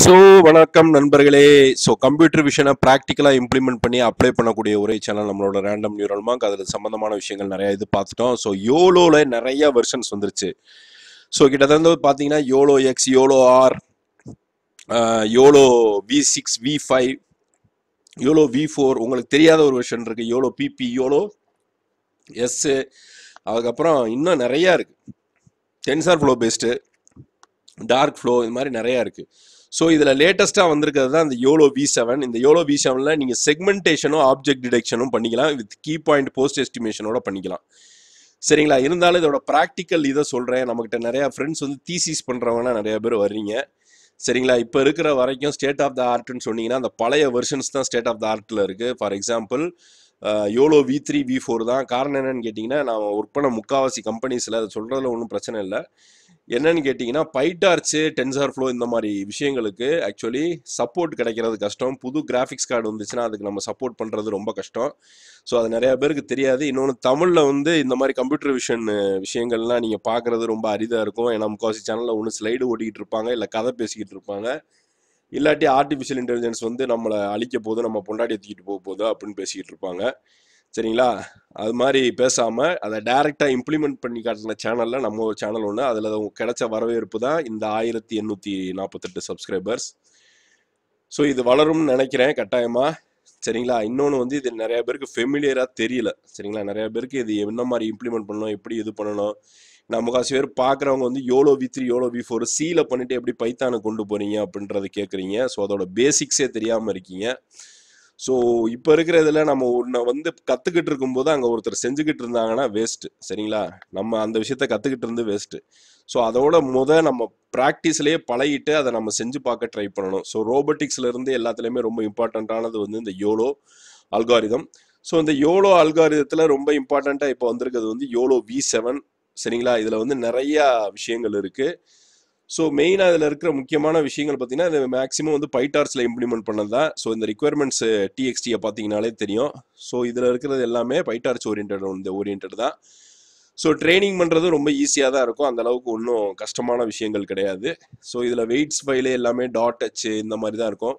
so வணக்கம் நண்பர்களே so computer விஷனை ப்ராக்டிக்கலாக இம்ப்ளிமெண்ட் பண்ணி அப்ளை பண்ணக்கூடிய ஒரே சேனல் நம்மளோட ரேண்டம் நியூரல் மார்க் அதில் சம்மந்தமான விஷயங்கள் நிறைய இது பார்த்துட்டோம் ஸோ யோலோவில் நிறைய வெர்ஷன்ஸ் வந்துருச்சு ஸோ கிட்டத்தட்ட பார்த்தீங்கன்னா YOLO X YOLO R YOLO V six V five YOLO V four உங்களுக்கு தெரியாத ஒரு வெர்ஷன் இருக்குது யோலோ பிபி யோலோ எஸ்ஸு அதுக்கப்புறம் இன்னும் நிறையா இருக்குது TensorFlow based Darkflow இது மாதிரி நிறையா இருக்குது ஸோ இதில் லேட்டஸ்ட்டாக வந்திருக்கிறது தான் இந்த யோலோ வி செவன் இந்த யோலோ வி செவனில் நீங்கள் செக்மெண்டேஷனும் ஆப்ஜெக்ட் டிடெக்ஷனும் பண்ணிக்கலாம் வித் கீ பாயிண்ட் போஸ்ட் எஸ்டிமேஷனோட பண்ணிக்கலாம் சரிங்களா இருந்தாலும் இதோட ப்ராக்டிக்கல் இதை சொல்கிறேன் நம்மக்கிட்ட நிறையா ஃப்ரெண்ட்ஸ் வந்து தீசிஸ் பண்ணுறவங்க நிறைய பேர் வர்றீங்க சரிங்களா இப்போ இருக்கிற வரைக்கும் ஸ்டேட் ஆஃப் த ஆர்ட்னு சொன்னீங்கன்னா அந்த பழைய வெர்ஷன்ஸ் தான் ஸ்டேட் ஆஃப் த ஆர்ட்டில் இருக்குது for example YOLO V three V four தான் காரணம் என்னன்னு கேட்டிங்கன்னா நான் ஒர்க் பண்ண முக்காவாசி கம்பெனிஸில் அதை சொல்கிறதுல ஒன்றும் பிரச்சனை இல்லை என்னன்னு கேட்டிங்கன்னா பைட்டார்ச்சு டென்சார் ஃப்ளோ இந்த மாதிரி விஷயங்களுக்கு ஆக்சுவலி சப்போர்ட் கிடைக்கிறது கஷ்டம் புது கிராஃபிக்ஸ் கார்டு வந்துச்சுன்னா அதுக்கு நம்ம சப்போர்ட் பண்ணுறது ரொம்ப கஷ்டம் ஸோ அது நிறையா பேருக்கு தெரியாது இன்னொன்று தமிழில் வந்து இந்த மாதிரி கம்ப்யூட்டர் விஷன் விஷயங்கள்லாம் நீங்கள் பார்க்குறது ரொம்ப அரிதாக இருக்கும் ஏன்னா முக்காவாசி சேனலில் ஒன்று ஸ்லைடு ஓட்டிக்கிட்டு இருப்பாங்க இல்லை கதை பேசிக்கிட்டு இருப்பாங்க இல்லாட்டி ஆர்டிஃபிஷியல் இன்டெலிஜென்ஸ் வந்து நம்மளை அழிக்க போது நம்ம பொண்டாட்டி தூக்கிட்டு போக போகுது அப்படின்னு பேசிக்கிட்டு இருப்பாங்க சரிங்களா அது மாதிரி பேசாமல் அதை டைரெக்டாக இம்ப்ளிமெண்ட் பண்ணி காட்டின சேனலில் நம்ம ஒரு சேனல் ஒன்று அதில் கிடைச்ச வரவேற்பு தான் இந்த ஆயிரத்தி எண்ணூற்றி நாற்பத்தெட்டு சப்ஸ்கிரைபர்ஸ் ஸோ இது வளரும்னு நினைக்கிறேன் கட்டாயமாக சரிங்களா இன்னொன்று வந்து இது நிறைய பேருக்கு ஃபெமிலியராக தெரியல சரிங்களா நிறைய பேருக்கு இது என்ன மாதிரி இம்ப்ளிமெண்ட் பண்ணணும் எப்படி இது பண்ணணும் நம்ம காசு பேர் பார்க்குறவங்க வந்து YOLO V three YOLO V four சீல பண்ணிட்டு எப்படி பைத்தானை கொண்டு போறீங்க அப்படின்றத கேட்குறீங்க ஸோ அதோட பேசிக்ஸே தெரியாமல் இருக்கீங்க ஸோ இப்போ இருக்கிற இதில் நம்ம ஒன்றை வந்து கற்றுக்கிட்டு இருக்கும்போது அங்கே ஒருத்தர் செஞ்சுக்கிட்டு இருந்தாங்கன்னா வேஸ்ட்டு சரிங்களா நம்ம அந்த விஷயத்த கற்றுக்கிட்டு இருந்து வேஸ்ட்டு ஸோ அதோட முத நம்ம ப்ராக்டிஸ்லேயே பழகிட்டு அதை நம்ம செஞ்சு பார்க்க ட்ரை பண்ணணும் ஸோ ரோபோட்டிக்ஸ்லேருந்து எல்லாத்துலேயுமே ரொம்ப இம்பார்ட்டண்ட்டானது வந்து இந்த யோலோ அல்காரிதம் ஸோ இந்த யோலோ அல்காரிதத்தில் ரொம்ப இம்பார்ட்டண்ட்டாக இப்போ வந்திருக்கிறது வந்து யோலோ வி செவன் சரிங்களா இதில் வந்து நிறையா விஷயங்கள் இருக்குது ஸோ மெயினாக இதில் இருக்கிற முக்கியமான விஷயங்கள் பார்த்தீங்கன்னா இது மேக்ஸிமம் வந்து பைட்டார்ஸில் இம்ப்ளிமெண்ட் பண்ணது தான் ஸோ இந்த ரிக்குவயர்மெண்ட்ஸ் டிஎக்ஸ்டியை பார்த்தீங்கனாலே தெரியும் ஸோ இதில் இருக்கிறது எல்லாமே பைட்டார்ஸ் ஓரியன்ட் இந்த ஓரியன்ட் தான் ஸோ ட்ரைனிங் பண்ணுறது ரொம்ப ஈஸியாக தான் இருக்கும் அந்த அளவுக்கு ஒன்றும் கஷ்டமான விஷயங்கள் கிடையாது ஸோ இதில் வெயிட்ஸ் ஃபைலு எல்லாமே டாட் ஹெச் இந்த மாதிரி தான் இருக்கும்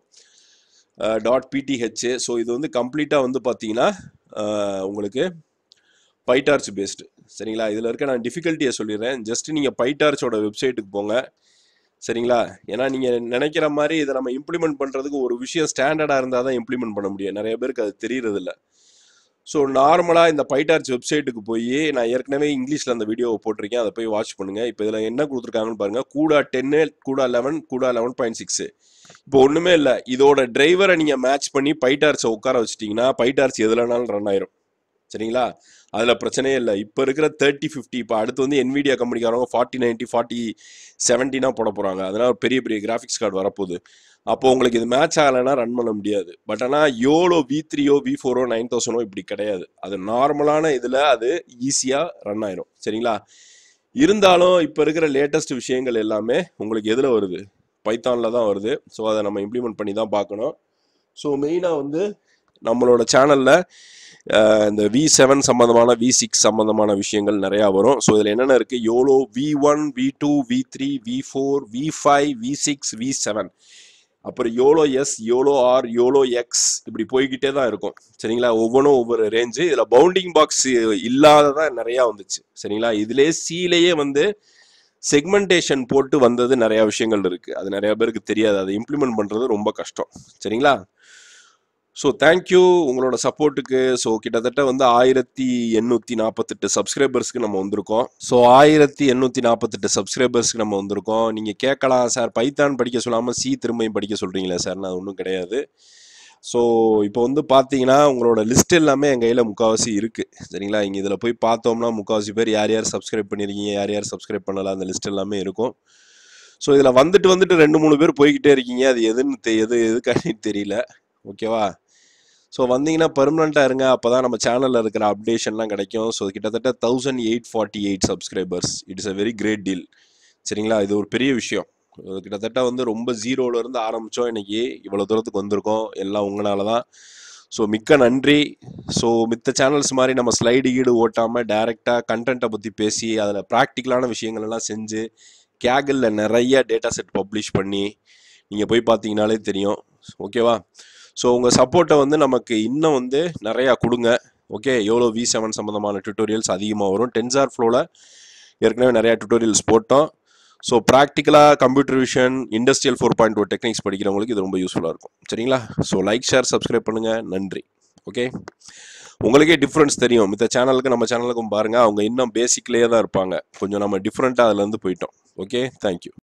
டாட் பிடிஹெச் ஸோ இது வந்து கம்ப்ளீட்டாக வந்து பார்த்தீங்கன்னா உங்களுக்கு பைட்டார்ச் பேஸ்டு சரிங்களா இதில் இருக்க நான் டிஃபிகல்ட்டியை சொல்லிடுறேன் ஜஸ்ட் நீங்கள் பைட்டார்ச்சோட வெப்சைட்டுக்கு போங்க சரிங்களா ஏன்னா நீங்கள் நினைக்கிற மாதிரி இதை நம்ம இம்ப்ளிமெண்ட் பண்ணுறதுக்கு ஒரு விஷயம் ஸ்டாண்டர்டாக இருந்தால் தான் இம்ப்ளிமெண்ட் பண்ண முடியும் நிறைய பேருக்கு அது தெரியறதில்ல ஸோ நார்மலாக இந்த பைட்டார்ச் வெப்சைட்டுக்கு போய் நான் ஏற்கனவே இங்கிலீஷில் அந்த வீடியோவை போட்டிருக்கேன் அதை போய் வாட்ச் பண்ணுங்கள் இப்போ இதில் என்ன கொடுத்துருக்காங்கன்னு பாருங்கள் கூடா டென்னு கூடா லெவன் கூடா லெவன் பாயிண்ட் சிக்ஸு இப்போ ஒன்றுமே இல்லை இதோட டிரைவரை நீங்கள் மேட்ச் பண்ணி பைட்டார்ச்சை உட்கார வச்சிட்டிங்கன்னா பைட்டார்ச் எதுலனாலும் ரன் ஆயிரும் சரிங்களா அதில் பிரச்சனையே இல்லை இப்போ இருக்கிற தேர்ட்டி ஃபிஃப்டி இப்போ அடுத்து வந்து என்விடியா கம்பெனிக்காரவங்க ஃபார்ட்டி நைன்ட்டி ஃபார்ட்டி செவன்ட்டினா போட போகிறாங்க அதனால் பெரிய பெரிய கிராஃபிக்ஸ் கார்டு வரப்போகுது அப்போ உங்களுக்கு இது மேட்ச் ஆகலைன்னா ரன் பண்ண முடியாது பட் ஆனால் யோலோ வி த்ரீயோ வி ஃபோரோ நைன் தௌசண்டோ இப்படி கிடையாது அது நார்மலான இதில் அது ஈஸியாக ரன் ஆயிரும் சரிங்களா இருந்தாலும் இப்போ இருக்கிற லேட்டஸ்ட் விஷயங்கள் எல்லாமே உங்களுக்கு எதில் வருது பைத்தானில் தான் வருது ஸோ அதை நம்ம இம்ப்ளிமெண்ட் பண்ணி தான் பார்க்கணும் ஸோ மெயினாக வந்து நம்மளோட சேனலில் இந்த வி செவன் சம்மந்தமான வி சிக்ஸ் சம்மந்தமான விஷயங்கள் நிறையா வரும் ஸோ இதில் என்னென்ன இருக்குது YOLO V one V two V three V four V five V six V seven அப்புறம் YOLO S YOLO R YOLO X இப்படி போய்கிட்டே தான் இருக்கும் சரிங்களா ஒவ்வொன்றும் ஒவ்வொரு ரேஞ்சு இதில் பவுண்டிங் பாக்ஸ் இல்லாததான் நிறையா வந்துச்சு சரிங்களா இதிலே சீலேயே வந்து செக்மெண்டேஷன் போட்டு வந்தது நிறையா விஷயங்கள் இருக்குது அது நிறையா பேருக்கு தெரியாது அதை இம்ப்ளிமெண்ட் பண்ணுறது ரொம்ப கஷ்டம் சரிங்களா ஸோ தேங்க்யூ உங்களோட சப்போர்ட்டுக்கு ஸோ கிட்டத்தட்ட வந்து ஆயிரத்தி எண்ணூற்றி நாற்பத்தெட்டு சப்ஸ்கிரைபர்ஸ்க்கு நம்ம வந்திருக்கோம் ஸோ ஆயிரத்தி எண்ணூற்றி நாற்பத்தெட்டு சப்ஸ்கிரைபர்ஸ்க்கு நம்ம வந்திருக்கோம் நீங்கள் கேட்கலாம் சார் பைத்தான் படிக்க சொல்லாமல் சி திரும்பியும் படிக்க சொல்கிறீங்களே சார் நான் ஒன்றும் கிடையாது ஸோ இப்போ வந்து பார்த்தீங்கன்னா உங்களோட லிஸ்ட் எல்லாமே என் கையில் முக்கால்வாசி இருக்குது சரிங்களா இங்கே இதில் போய் பார்த்தோம்னா முக்கால்வாசி பேர் யார் யார் சப்ஸ்கிரைப் பண்ணியிருக்கீங்க யார் யார் சப்ஸ்கிரைப் பண்ணலாம் அந்த லிஸ்ட் எல்லாமே இருக்கும் ஸோ இதில் வந்துட்டு வந்துட்டு ரெண்டு மூணு பேர் போய்கிட்டே இருக்கீங்க அது எதுன்னு தெ- எது எதுக்கானு தெரியல ஓகேவா ஸோ வந்தீங்கன்னா பெர்மனண்ட்டாக இருங்க அப்போ தான் நம்ம சேனலில் இருக்கிற அப்டேஷன்லாம் கிடைக்கும் ஸோ கிட்டத்தட்ட thousand eight forty eight subscribers it's a very great deal சரிங்களா இது ஒரு பெரிய விஷயம் இது கிட்டத்தட்ட வந்து ரொம்ப ஜீரோல இருந்து ஆரம்பித்தோம் இன்னைக்கு இவ்வளோ தூரத்துக்கு வந்திருக்கோம் எல்லாம் உங்களால தான் ஸோ மிக்க நன்றி ஸோ மித்த சேனல்ஸ் மாதிரி நம்ம ஸ்லைடு கீடு ஓட்டாமல் டைரெக்டாக கண்டென்ட்டை பற்றி பேசி அதில் ப்ராக்டிக்கலான விஷயங்கள் எல்லாம் செஞ்சு கேகலில் நிறைய டேட்டா செட் பப்ளிஷ் பண்ணி நீங்கள் போய் பார்த்தீங்கனாலே தெரியும் ஓகேவா ஸோ உங்கள் சப்போர்ட்டை வந்து நமக்கு இன்னும் வந்து நிறையா கொடுங்க ஓகே எவ்வளோ வி செவன் சம்மந்தமான டுட்டோரியல்ஸ் அதிகமாக வரும் டென்சார் ஃப்ளோவில் ஏற்கனவே நிறையா டுட்டோரியல்ஸ் போட்டோம் ஸோ ப்ராக்டிக்கலாக computer vision industrial four point two techniques படிக்கிறவங்களுக்கு இது ரொம்ப யூஸ்ஃபுல்லாக இருக்கும் சரிங்களா ஸோ லைக் ஷேர் சப்ஸ்கிரைப் பண்ணுங்கள் நன்றி ஓகே உங்களுக்கே டிஃப்ரென்ஸ் தெரியும் மித்த சேனலுக்கு நம்ம சேனலுக்கும் பாருங்கள் அவங்க இன்னும் பேசிக்லேயே தான் இருப்பாங்க கொஞ்சம் நம்ம டிஃப்ரெண்ட்டாக அதுலேருந்து போயிட்டோம் ஓகே தேங்க்யூ